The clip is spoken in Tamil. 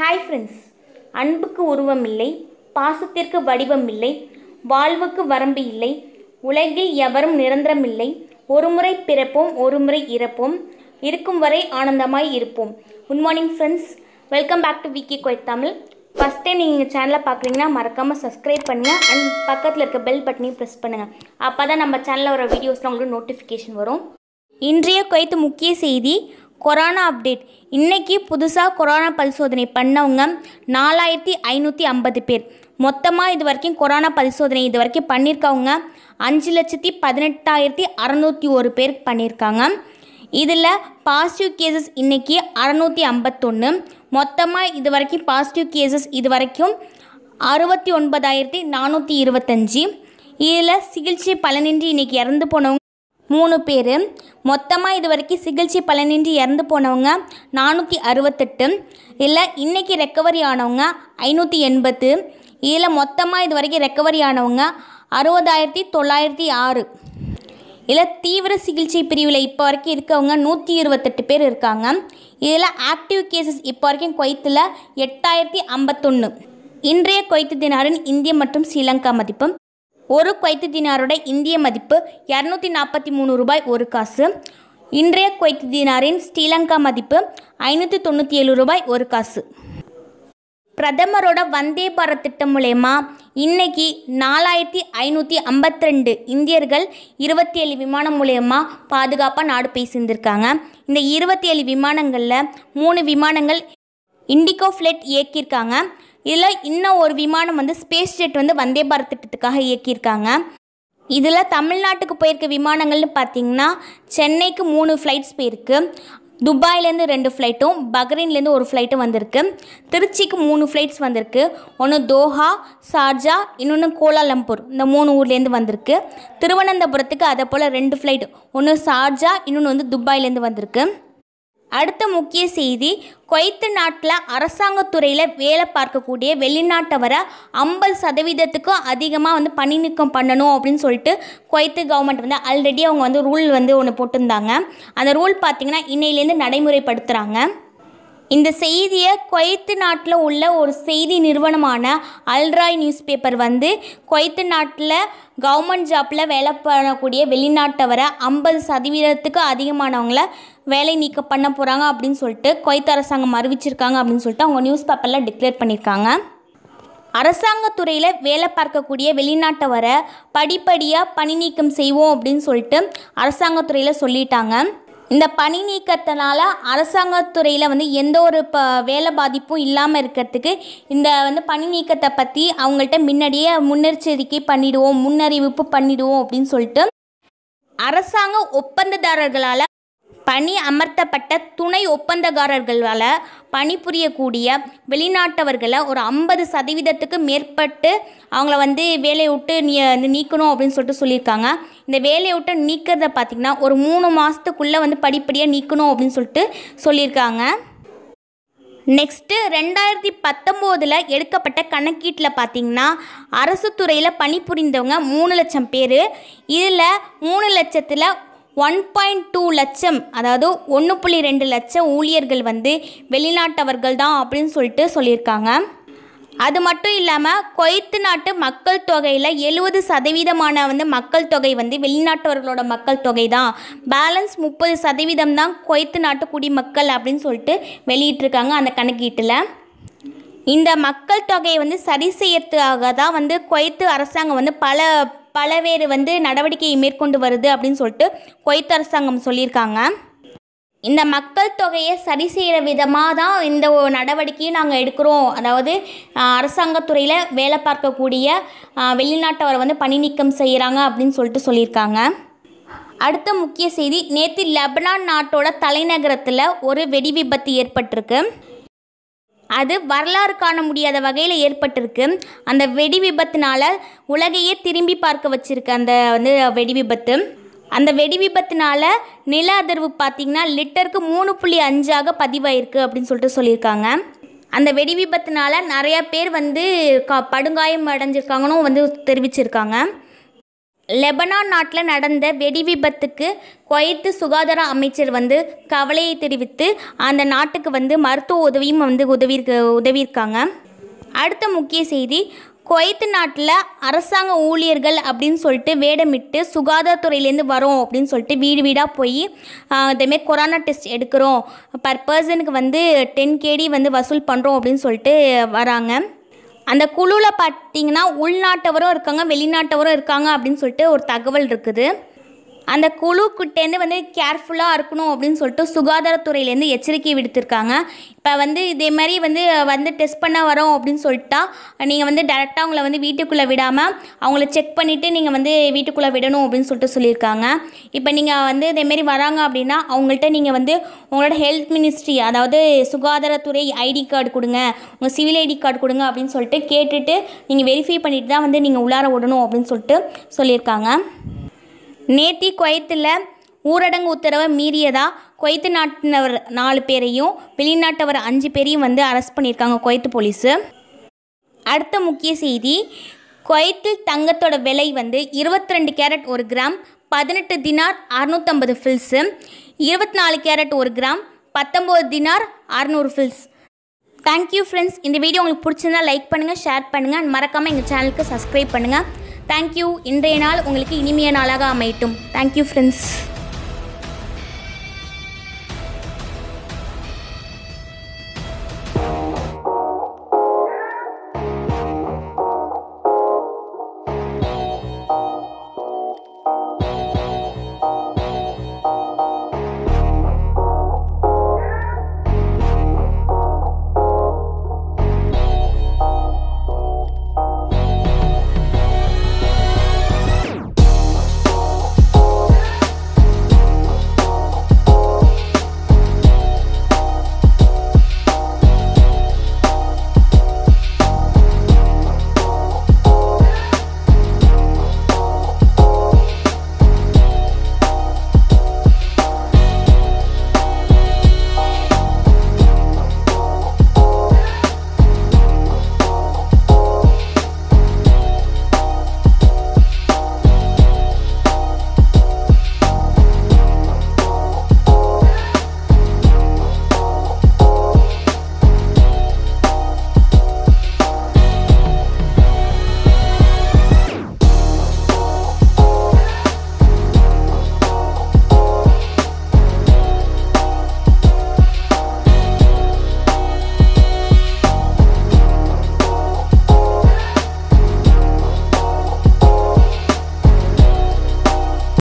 ஹாய் ஃப்ரெண்ட்ஸ் அன்புக்கு உருவம் இல்லை பாசத்திற்கு வடிவம் இல்லை வாழ்வுக்கு வரம்பு இல்லை உலகில் எவரும் நிரந்தரமில்லை ஒருமுறை பிறப்போம் ஒருமுறை இறப்போம் இருக்கும் வரை ஆனந்தமாய் இருப்போம் good morning friends welcome back to விக்கி கோயட் தமிழ் ஃபஸ்ட் டைம் நீங்கள் எங்கள் சேனலை பார்க்குறீங்கன்னா மறக்காமல் சப்ஸ்கிரைப் பண்ணுங்கள் அண்ட் பக்கத்தில் இருக்க பெல் பட்டனையும் ப்ரெஸ் பண்ணுங்கள் அப்போ தான் நம்ம சேனலில் வர வீடியோஸ்லாம் உங்களுக்கு நோட்டிஃபிகேஷன் வரும் இன்றைய குவைத்து முக்கிய செய்தி கொரோனா அப்டேட் இன்னைக்கு புதுசாக கொரோனா பரிசோதனை பண்ணவங்க நாலாயிரத்தி ஐநூற்றி ஐம்பது பேர் மொத்தமாக இது வரைக்கும் கொரோனா பரிசோதனை இது வரைக்கும் பண்ணியிருக்கவங்க அஞ்சு லட்சத்தி பதினெட்டாயிரத்தி அறநூற்றி ஒரு பேர் பண்ணியிருக்காங்க இதில் பாசிட்டிவ் கேசஸ் இன்னைக்கு அறநூற்றி ஐம்பத்தொன்று மொத்தமாக இது வரைக்கும் பாசிட்டிவ் கேசஸ் இது வரைக்கும் அறுபத்தி ஒன்பதாயிரத்தி நானூற்றி இருபத்தஞ்சி இதில் சிகிச்சை பலனின்றி இன்னைக்கு இறந்து போனவங்க மூணு பேர் மொத்தமாக இது வரைக்கும் சிகிச்சை பலனின்றி இறந்து போனவங்க நானூற்றி அறுபத்தெட்டு இல்லை இன்றைக்கி ரெக்கவரி ஆனவங்க ஐநூற்றி எண்பது இதில் மொத்தமாக இது வரைக்கும் ரெக்கவரி ஆனவங்க அறுபதாயிரத்தி தொள்ளாயிரத்தி ஆறு இதில் தீவிர சிகிச்சை பிரிவில் இப்போ வரைக்கும் இருக்கவங்க நூற்றி இருபத்தெட்டு பேர் இருக்காங்க இதில் ஆக்டிவ் கேசஸ் இப்போ வரைக்கும் குவைத்தில் எட்டாயிரத்தி ஐம்பத்தொன்று இன்றைய குவைத்து தினாரின் இந்திய மற்றும் ஸ்ரீலங்கா மதிப்பு ஒரு குவைத்து தினாரோட இந்திய மதிப்பு இரநூத்தி நாற்பத்தி மூணு ரூபாய் ஒரு காசு இன்றைய குவைத்து தினாரின் ஸ்ரீலங்கா மதிப்பு ஐநூற்றி தொண்ணூற்றி ஏழு ரூபாய் ஒரு காசு பிரதமரோட வந்தே பாரத் திட்டம் மூலயமா இன்னைக்கு நாலாயிரத்தி ஐநூற்றி ஐம்பத்தி ரெண்டு இந்தியர்கள் இருபத்தி ஏழு விமானம் மூலயமா பாதுகாப்பாக நாடு போய் சேர்ந்திருக்காங்க இந்த இருபத்தி ஏழு விமானங்களில் மூணு விமானங்கள் இண்டிகோ ஃப்ளைட் இயக்கியிருக்காங்க இதில் இன்னும் ஒரு விமானம் வந்து ஸ்பேஸ் ஜெட் வந்து வந்தே பாரத் திட்டத்துக்காக இயக்கியிருக்காங்க இதில் தமிழ்நாட்டுக்கு போயிருக்க விமானங்கள்னு பார்த்தீங்கன்னா சென்னைக்கு மூணு ஃப்ளைட்ஸ் போயிருக்கு துபாயிலேருந்து ரெண்டு ஃப்ளைட்டும் பக்ரைன்லேருந்து ஒரு ஃப்ளைட்டும் வந்திருக்கு திருச்சிக்கு மூணு ஃப்ளைட்ஸ் வந்திருக்கு ஒன்று தோஹா சார்ஜா இன்னொன்று கோலாலம்பூர் இந்த மூணு ஊர்லேருந்து வந்திருக்கு திருவனந்தபுரத்துக்கு அதை போல் ரெண்டு ஃப்ளைட் ஒன்று சார்ஜா இன்னொன்று வந்து துபாயிலேருந்து வந்திருக்கு அடுத்த முக்கிய செய்தி குவைத்து நாட்டில் அரசாங்கத்துறையில் வேலை பார்க்கக்கூடிய வெளிநாட்டவரை ஐம்பது சதவீதத்துக்கும் அதிகமாக வந்து பணி நீக்கம் பண்ணணும் அப்படின்னு சொல்லிட்டு குவைத்து கவர்மெண்ட் வந்து ஆல்ரெடி அவங்க வந்து ரூல் வந்து ஒன்று போட்டிருந்தாங்க அந்த ரூல் பார்த்திங்கன்னா இன்னையிலேருந்து நடைமுறைப்படுத்துகிறாங்க இந்த செய்தியை குவைத்து நாட்டில் உள்ள ஒரு செய்தி நிறுவனமான அல்ராய் நியூஸ் பேப்பர் வந்து குவைத்து நாட்டில் கவர்மெண்ட் ஜாப்பில் வேலை பண்ணக்கூடிய வெளிநாட்டவரை ஐம்பது சதவீதத்துக்கு அதிகமானவங்கள வேலை நீக்கம் பண்ண போகிறாங்க அப்படின்னு சொல்லிட்டு குவைத் அரசாங்கம் அறிவிச்சிருக்காங்க அப்படின்னு சொல்லிட்டு அவங்க நியூஸ் பேப்பரில் டிக்ளேர் பண்ணியிருக்காங்க அரசாங்கத்துறையில் வேலை பார்க்கக்கூடிய வெளிநாட்டவரை படிப்படியாக பணி நீக்கம் செய்வோம் அப்படின்னு சொல்லிட்டு அரசாங்கத்துறையில் சொல்லிட்டாங்க இந்த பணி நீக்கத்தினால அரசாங்கத்துறையில் வந்து எந்த ஒரு ப வேலை பாதிப்பும் இல்லாமல் இருக்கிறதுக்கு இந்த வந்து பணி நீக்கத்தை பற்றி அவங்கள்ட்ட முன்னாடியே முன்னெச்சரிக்கை பண்ணிடுவோம் முன்னறிவிப்பு பண்ணிடுவோம் அப்படின்னு சொல்லிட்டு அரசாங்க ஒப்பந்ததாரர்களால் பணி அமர்த்தப்பட்ட துணை ஒப்பந்தக்காரர்களால் பணிபுரியக்கூடிய வெளிநாட்டவர்களை ஒரு ஐம்பது சதவீதத்துக்கு மேற்பட்டு அவங்கள வந்து வேலையை விட்டு நீ வந்து நீக்கணும் அப்படின்னு சொல்லிட்டு சொல்லியிருக்காங்க இந்த வேலையை விட்டு நீக்கிறத பார்த்திங்கன்னா ஒரு மூணு மாதத்துக்குள்ளே வந்து படிப்படியாக நீக்கணும் அப்படின்னு சொல்லிட்டு சொல்லியிருக்காங்க நெக்ஸ்ட்டு ரெண்டாயிரத்தி பத்தொம்போதில் எடுக்கப்பட்ட கணக்கீட்டில் பார்த்திங்கன்னா அரசு துறையில் பணிபுரிந்தவங்க மூணு லட்சம் பேர் இதில் மூணு லட்சத்தில் ஒன் பாயிண்ட் டூ லட்சம் அதாவது ஒன்று புள்ளி ரெண்டு லட்சம் ஊழியர்கள் வந்து வெளிநாட்டவர்கள் தான் அப்படின்னு சொல்லிட்டு சொல்லியிருக்காங்க அது மட்டும் இல்லாமல் கொய்த்து நாட்டு மக்கள் தொகையில் எழுபது சதவீதமான வந்து மக்கள் தொகை வந்து வெளிநாட்டவர்களோட மக்கள் தொகை தான் பேலன்ஸ் முப்பது சதவீதம் தான் கொய்த்து நாட்டு குடிமக்கள் அப்படின்னு சொல்லிட்டு வெளியிட்டிருக்காங்க அந்த கணக்கீட்டில் இந்த மக்கள் தொகையை வந்து சரி செய்யறதுக்காக தான் வந்து குவைத்து அரசாங்கம் வந்து பல பலவேறு வந்து நடவடிக்கையை மேற்கொண்டு வருது அப்படின்னு சொல்லிட்டு குவைத் அரசாங்கம் சொல்லியிருக்காங்க இந்த மக்கள் தொகையை சரி செய்கிற விதமாக தான் இந்த ஒரு நடவடிக்கையும் நாங்கள் எடுக்கிறோம் அதாவது அரசாங்கத்துறையில் வேலை பார்க்கக்கூடிய வெளிநாட்டவரை வந்து பணி நீக்கம் செய்கிறாங்க அப்படின்னு சொல்லிட்டு சொல்லியிருக்காங்க அடுத்த முக்கிய செய்தி நேற்று லெபனான் நாட்டோட தலைநகரத்தில் ஒரு வெடி விபத்து ஏற்பட்டிருக்கு அது வரலாறு காண முடியாத வகையில் ஏற்பட்டிருக்கு அந்த வெடி விபத்தினால உலகையே திரும்பி பார்க்க வச்சிருக்கு அந்த வந்து வெடி விபத்து அந்த வெடி விபத்தினால நில அதிர்வு பார்த்திங்கன்னா லிட்டருக்கு மூணு புள்ளி அஞ்சாக பதிவாயிருக்கு அப்படின்னு சொல்லிட்டு சொல்லியிருக்காங்க அந்த வெடி விபத்தினால நிறையா பேர் வந்து க படுகாயம் அடைஞ்சிருக்காங்கன்னு வந்து தெரிவிச்சிருக்காங்க லெபனான் நாட்டில் நடந்த வெடி விபத்துக்கு குவைத்து சுகாதார அமைச்சர் வந்து கவலையை தெரிவித்து அந்த நாட்டுக்கு வந்து மருத்துவ உதவியும் வந்து உதவி உதவியிருக்காங்க அடுத்த முக்கிய செய்தி குவைத்து நாட்டில் அரசாங்க ஊழியர்கள் அப்படின்னு சொல்லிட்டு வேடமிட்டு சுகாதாரத்துறையிலேருந்து வரோம் அப்படின்னு சொல்லிட்டு வீடு வீடாக போய் இதேமாரி கொரோனா டெஸ்ட் எடுக்கிறோம் பர் பர்சனுக்கு வந்து டென் கேடி வந்து வசூல் பண்ணுறோம் அப்படின்னு சொல்லிட்டு வராங்க அந்த குழுவில் பார்த்தீங்கன்னா உள்நாட்டவரும் இருக்காங்க வெளிநாட்டவரும் இருக்காங்க அப்படின்னு சொல்லிட்டு ஒரு தகவல் இருக்குது அந்த குழுக்கிட்டேருந்து வந்து கேர்ஃபுல்லாக இருக்கணும் அப்படின்னு சொல்லிட்டு சுகாதாரத்துறையிலேருந்து எச்சரிக்கை விடுத்திருக்காங்க இப்போ வந்து இதே மாதிரி வந்து வந்து டெஸ்ட் பண்ண வரோம் அப்படின்னு சொல்லிட்டா நீங்கள் வந்து டேரெக்டாக அவங்கள வந்து வீட்டுக்குள்ளே விடாமல் அவங்கள செக் பண்ணிவிட்டு நீங்கள் வந்து வீட்டுக்குள்ளே விடணும் அப்படின்னு சொல்லிட்டு சொல்லியிருக்காங்க இப்போ நீங்கள் வந்து இதேமாரி வராங்க அப்படின்னா அவங்கள்ட்ட நீங்கள் வந்து உங்களோட ஹெல்த் மினிஸ்ட்ரி அதாவது சுகாதாரத்துறை ஐடி கார்டு கொடுங்க உங்கள் சிவில் ஐடி கார்டு கொடுங்க அப்படின்னு சொல்லிட்டு கேட்டுட்டு நீங்கள் வெரிஃபை பண்ணிட்டு தான் வந்து நீங்கள் உள்ளார விடணும் அப்படின்னு சொல்லிட்டு சொல்லியிருக்காங்க நேத்தி குவைத்தில் ஊரடங்கு உத்தரவை மீறியதா குவைத்து நாட்டினவர் நாலு பேரையும் வெளிநாட்டவர் அஞ்சு பேரையும் வந்து அரெஸ்ட் பண்ணியிருக்காங்க குவைத்து போலீஸு அடுத்த முக்கிய செய்தி குவைத்தில் தங்கத்தோட விலை வந்து இருபத்தி ரெண்டு கேரட் ஒரு கிராம் பதினெட்டு தினார் அறுநூற்றம்பது ஃபில்ஸு இருபத்தி நாலு கேரட் ஒரு கிராம் பத்தொம்போது தினார் அறநூறு ஃபில்ஸ் தேங்க்யூ ஃப்ரெண்ட்ஸ் இந்த வீடியோ உங்களுக்கு பிடிச்சிருந்தா லைக் பண்ணுங்கள் ஷேர் பண்ணுங்கள் and மறக்காமல் எங்கள் சேனலுக்கு சப்ஸ்கிரைப் பண்ணுங்கள் தேங்க்யூ இன்றைய நாள் உங்களுக்கு இனிமைய நாளாக அமையட்டும் தேங்க்யூ ஃப்ரெண்ட்ஸ்